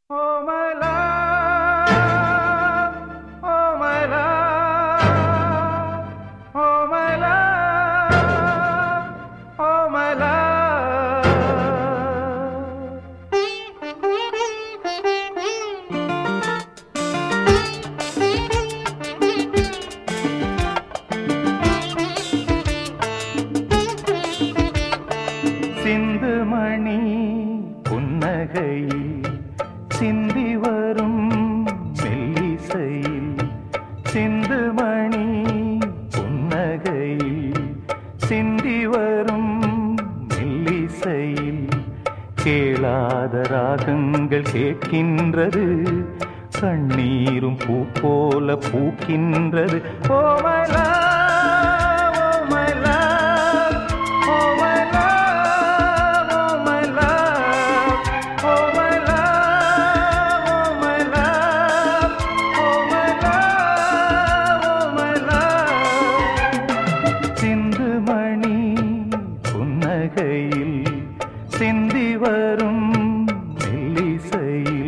Oh my love, oh my love, oh my love, oh my love. சிந்து மணி புன்னகையில் சிந்தி வரும் மெல்லிசையில் சிந்து மணி புன்னகையில் சிந்தி வரும் மெல்லிசையில் கேளாத ராகங்கள் கேட்கின்றது கண்ணீரும் பூ போல பூக்கின்றது ஓ my love, oh my love, oh my love, oh my love, oh my love, oh my love, oh my love, oh my love. சிந்து மணி புன்னகையில் சிந்தி வரும் மெல்லிசையில்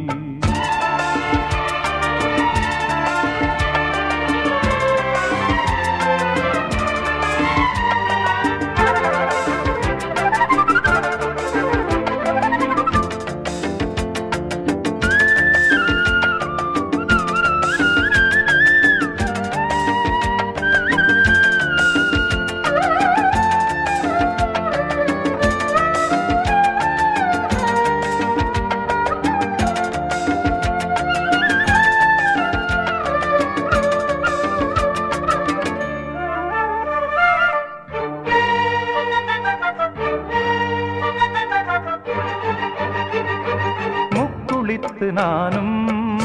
முக்குளித்து நானும்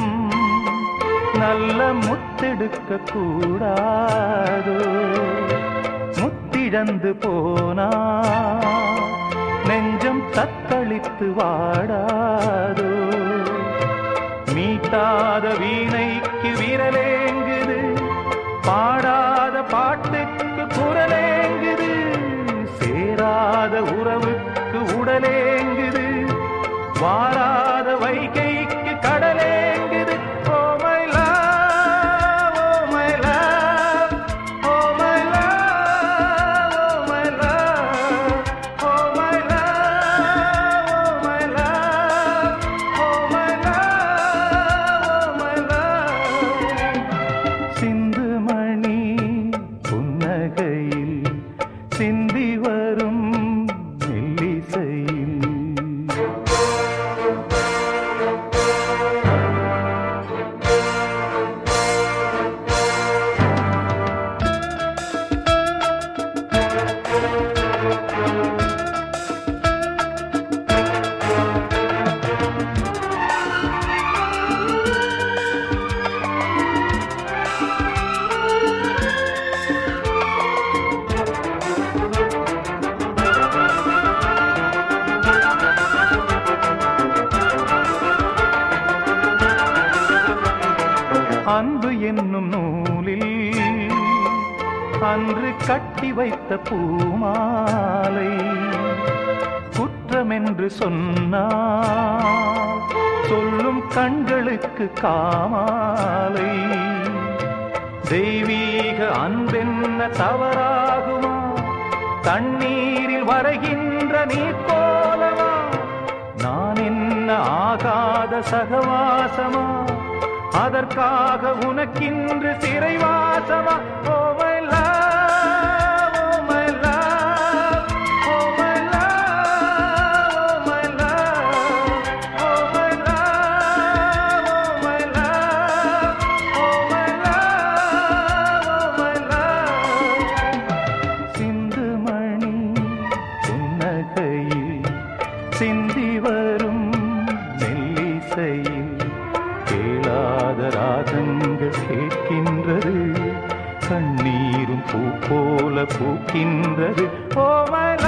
நல்ல முத்தெடுக்க கூடாதோ முத்திழந்து போனா நெஞ்சம் தத்தளித்து வாடாதோ மீட்டாத வீணைக்கு விரலேங்குது பாடாத பாட்டுக்கு குரலேங்குது சேராத உறவுக்கு உடலேங்குது வாராத வைகைக்கு கடலேங்குது oh my love, oh my love, oh my love, oh my love, oh my love, oh my love, oh my love, oh my love. சிந்து மணி புன்னகையில் சிந்தி வரும் மெல்லிசையில் அன்பு என்னும் நூலில் அன்று கட்டி வைத்த பூமாலை குற்றமென்று சொன்னால் சொல்லும் கண்களுக்கு காமாலை தெய்வீக அன்பென்ன தவறாகுமா தண்ணீரில் வரைகின்ற நீர் போலவா நான் என்ன ஆகாத சகவாசமா அதற்காக உனக்கின்று சிறைவாசமா oh my love, oh my love, oh my love, oh my love, oh my love, oh my love, oh my love, oh my love. சிந்து மணி புன்னகையில் சிந்தி வரும் மெல்லிசையில் கேளாத ராகங்கள் கேட்கின்றது கண்ணீரும் பூ போல பூக்கின்றது ஓ my love,